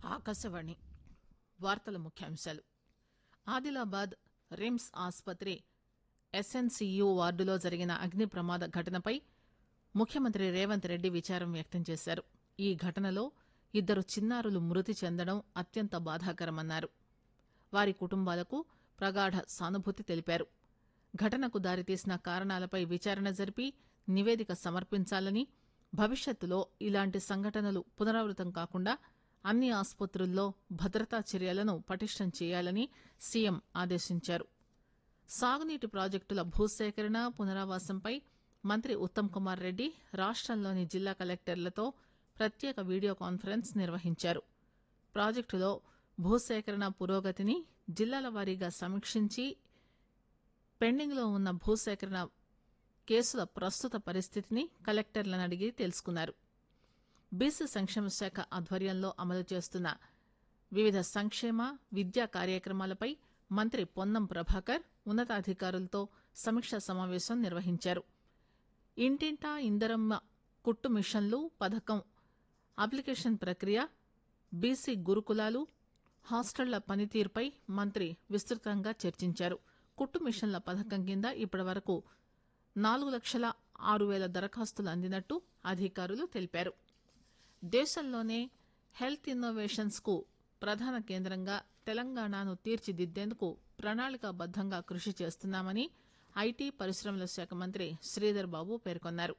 ఆకాశవాణి వార్తల ముఖ్యాంశాలు ఆదిలాబాద్ రిమ్స్ ఆసుపత్రి ఎస్ఎన్సీయూ వార్డులో జరిగిన అగ్ని ప్రమాద ఘటనపై ముఖ్యమంత్రి రేవంత్ రెడ్డి విచారం వ్యక్తం చేశారు ఈ ఘటనలో ఇద్దరు చిన్నారులు మృతి చెందడం అత్యంత బాధాకరమన్నారు వారి కుటుంబాలకు ప్రగాఢ సానుభూతి తెలిపారు ఘటనకు దారితీసిన కారణాలపై విచారణ జరిపి నివేదిక సమర్పించాలని భవిష్యత్తులో ఇలాంటి సంఘటనలు పునరావృతం కాకుండా అన్ని ఆసుపత్రుల్లో భద్రతా చర్యలను పటిష్టం చేయాలని సీఎం ఆదేశించారు సాగునీటి ప్రాజెక్టుల భూసేకరణ పునరావాసంపై మంత్రి ఉత్తమ్ కుమార్ రెడ్డి రాష్టంలోని జిల్లా కలెక్టర్లతో ప్రత్యేక వీడియో కాన్ఫరెన్స్ నిర్వహించారు ప్రాజెక్టులో భూసేకరణ పురోగతిని జిల్లాల వారీగా సమీక్షించి పెండింగ్లో ఉన్న భూసేకరణ కేసుల ప్రస్తుత పరిస్థితిని కలెక్టర్లను అడిగి తెలుసుకున్నారు బీసీ సంక్షేమ శాఖ ఆధ్వర్యంలో అమలు చేస్తున్న వివిధ సంక్షేమ విద్యా కార్యక్రమాలపై మంత్రి పొన్నం ప్రభాకర్ ఉన్నతాధికారులతో సమీక్షా సమావేశం నిర్వహించారు ఇంటింటా ఇందరమ్మ కుట్టు మిషన్లు పథకం అప్లికేషన్ ప్రక్రియ బీసీ గురుకులాలు హాస్టళ్ల పనితీరుపై మంత్రి విస్తృతంగా చర్చించారు కుట్టు మిషన్ల పథకం కింద ఇప్పటి వరకు నాలుగు లక్షల ఆరు వేల దరఖాస్తులు అందినట్టు అధికారులు తెలిపారు దేశంలోనే హెల్త్ ఇన్నోవేషన్స్ కు ప్రధాన కేంద్రంగా తెలంగాణను తీర్చిదిద్దేందుకు ప్రణాళికాబద్దంగా కృషి చేస్తున్నామని ఐటీ పరిశ్రమల శాఖ మంత్రి శ్రీధర్ బాబు పేర్కొన్నారు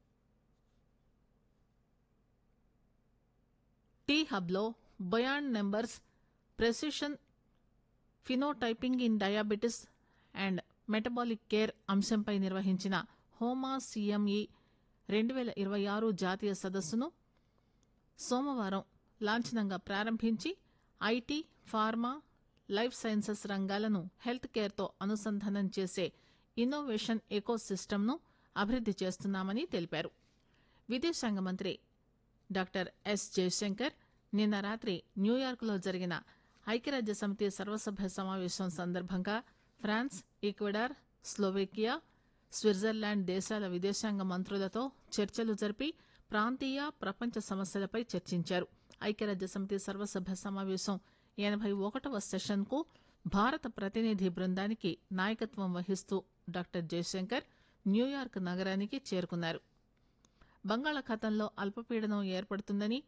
టీ హబ్లో beyond numbers precision phenotyping in diabetes and metabolic care అంశంపై నిర్వహించిన హోమా సీఎంఈ రెండు పేల ఇరవై ఆరు జాతీయ సదస్సును సోమవారం లాంఛనంగా ప్రారంభించి ఐటీ ఫార్మా లైఫ్ సైన్సెస్ రంగాలను హెల్త్ కేర్తో అనుసంధానం చేసే ఇన్నోవేషన్ ఎకో సిస్టమ్ను అభివృద్ది చేస్తున్నామని తెలిపారు విదేశాంగ మంత్రి డాక్టర్ ఎస్ జయశంకర్ నిన్న రాత్రి న్యూయార్క్లో జరిగిన ఐక్యరాజ్య సమితి సర్వసభ్య సమావేశం సందర్భంగా ఫ్రాన్స్ ఈక్వెడార్ స్లోవేకియా స్విట్జర్లాండ్ దేశాల విదేశాంగ మంత్రులతో చర్చలు జరిపి ప్రాంతీయ ప్రపంచ సమస్యలపై చర్చించారు ఐక్యరాజ్య సమితి సర్వసభ్య సమావేశం ఎనబై ఒకటవ సెషన్ కు భారత ప్రతినిధి బృందానికి నాయకత్వం వహిస్తూ డాక్టర్ జయశంకర్ న్యూయార్క్ నగరానికి చేరుకున్నారు బంగాళాఖాతంలో అల్పపీడనం ఏర్పడుతుందని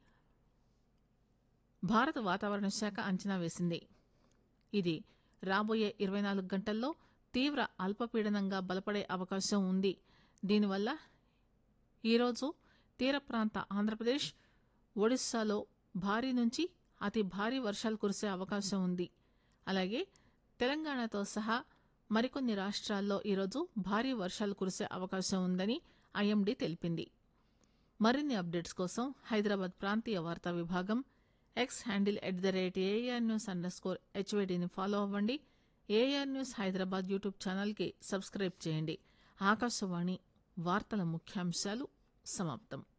భారత వాతావరణ శాఖ అంచనా వేసింది ఇది రాబోయే ఇరవై నాలుగు గంటల్లో తీవ్ర అల్పపీడనంగా బలపడే అవకాశం ఉంది దీనివల్ల ఈరోజు తీర ప్రాంత ఆంధ్రప్రదేశ్ ఒడిశాలో భారీ నుంచి అతి భారీ వర్షాలు కురిసే అవకాశం ఉంది అలాగే తెలంగాణతో సహా మరికొన్ని రాష్ట్రాల్లో ఈరోజు భారీ వర్షాలు కురిసే అవకాశం ఉందని ఐఎండీ తెలిపింది మరిన్ని అప్డేట్స్ కోసం హైదరాబాద్ ప్రాంతీయ వార్తా విభాగం X handle at the rate A R news underscore హెచ్వేడిని ఫాలో అవ్వండి ఏఆర్ న్యూస్ హైదరాబాద్ యూట్యూబ్ ఛానల్కి సబ్స్క్రైబ్ చేయండి ఆకాశవాణి వార్తల ముఖ్యాంశాలు సమాప్తం